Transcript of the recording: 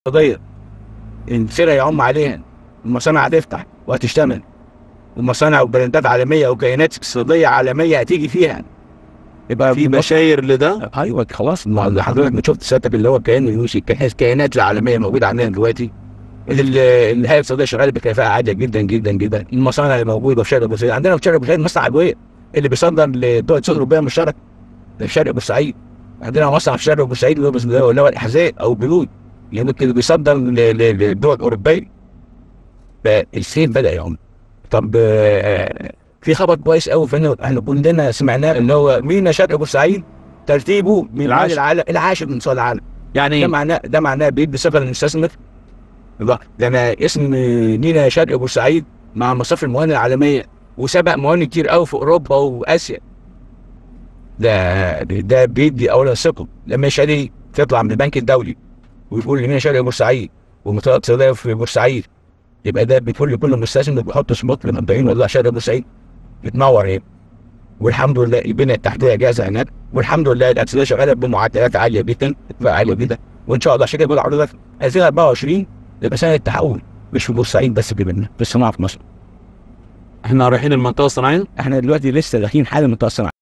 قضيه الفرق يعم عليها المصانع هتفتح وهتشتغل ومصانع وبراندات عالميه وكيانات اقتصاديه عالميه هتيجي فيها يبقى في بشاير لده ايوه خلاص ما اللي حضرتك ما شفت السيت اب اللي هو كيان يوشي الكيانات الكيانات العالميه موجوده عندنا دلوقتي ال- الهيئه الاقتصاديه شغاله بكفاءه عاليه جدا جدا جدا المصانع اللي موجوده في شرق بورسعيد عندنا في شرق بورسعيد مصنع ادويه اللي بيصدر لدول السوق الاوروبيه مشترك ده في شرق بورسعيد عندنا مصنع في شرق بورسعيد اللي هو بس- اللي هو الاحذاء او البيوت يعني اللي بيصدر ل- ل- للدول الاوروبيه فالسيل بدا يعم طب آه، في خبر كويس قوي فاحنا احنا كلنا سمعناه اللي هو مينا شرق بورسعيد ترتيبه من العاشر. العالم العاشر من صال العالم ده يعني معناه ده معناه بيدي ثقه للمستثمر الله ده انا اسم مينا شرق بورسعيد مع مصاف الموانئ العالميه وسبق موانئ كتير قوي في اوروبا واسيا ده ده بيدي اولا ثقه لما شادي تطلع من البنك الدولي ويقول مينا شرق بورسعيد ومنطقه اقتصاديه في بورسعيد يبقى ده بيقول لكل مستثمر بيحط سموت من 40 والله شرق بورسعيد بتنور ايه والحمد لله البنيه التحتيه جاهزه هناك والحمد لله الاقتصاديه شغاله بمعدلات عاليه جدا اتفاق عاليه جدا وان شاء الله عشان كده بقول لحضرتك 2024 يبقى سنه التحول مش في بورسعيد بس كمان في الصناعه في مصر احنا رايحين المنطقه الصناعيه احنا دلوقتي لسه داخلين حاله من الصناعه